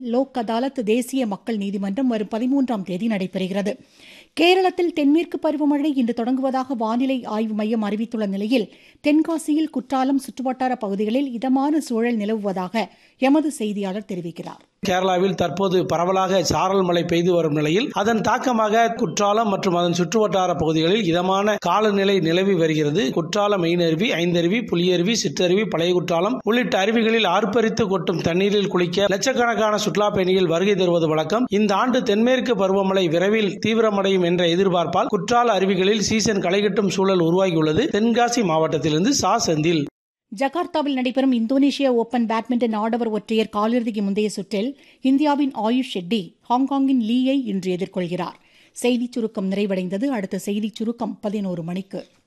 லோக் அதாலத் தேசிய மக்கள் நீதிமன்றம் வரும் பதிமூன்றாம் தேதி நடைபெறுகிறது கேரளத்தில் தென்மேற்கு பருவமழை இன்று தொடங்குவதாக வானிலை ஆய்வு மையம் அறிவித்துள்ள நிலையில் தென்காசியில் குற்றாலம் சுற்றுவட்டார பகுதிகளில் இதமான சூழல் நிலவுவதாக எமது செய்தியாளர் தெரிவிக்கிறார் கேரளாவில் தற்போது பரவலாக சாரல் மழை பெய்து வரும் நிலையில் அதன் தாக்கமாக குற்றாலம் மற்றும் அதன் சுற்றுவட்டார பகுதிகளில் இதமான காலநிலை நிலவி வருகிறது குற்றாலம் மெயினருவி ஐந்தருவி புலியருவி சிற்றருவி பழைய குற்றாலம் உள்ளிட்ட அருவிகளில் ஆர்ப்பரித்து கொட்டும் தண்ணீரில் குளிக்க லட்சக்கணக்கான சுற்றுலா பயணிகள் வருகை தருவது வழக்கம் இந்த ஆண்டு தென்மேற்கு பருவமழை விரைவில் தீவிரமடையும் என்ற எதிர்பார்ப்பால் குற்றால அருவிகளில் சீசன் களைகட்டும் சூழல் உருவாகியுள்ளது தென்காசி மாவட்டத்திலிருந்து சா செந்தில் ஜகார்த்தாவில் நடைபெறும் இந்தோனேஷிய ஓபன் பேட்மிண்டன் ஆடவர் ஒற்றையர் காலிறுதிக்கு முந்தைய சுற்றில் இந்தியாவின் ஆயுஷ் ஷெட்டி ஹாங்காங்கின் லீயை இன்று எதிர்கொள்கிறார் செய்திச் சுருக்கம் நிறைவடைந்தது அடுத்த செய்திச் சுருக்கம் பதினோரு மணிக்கு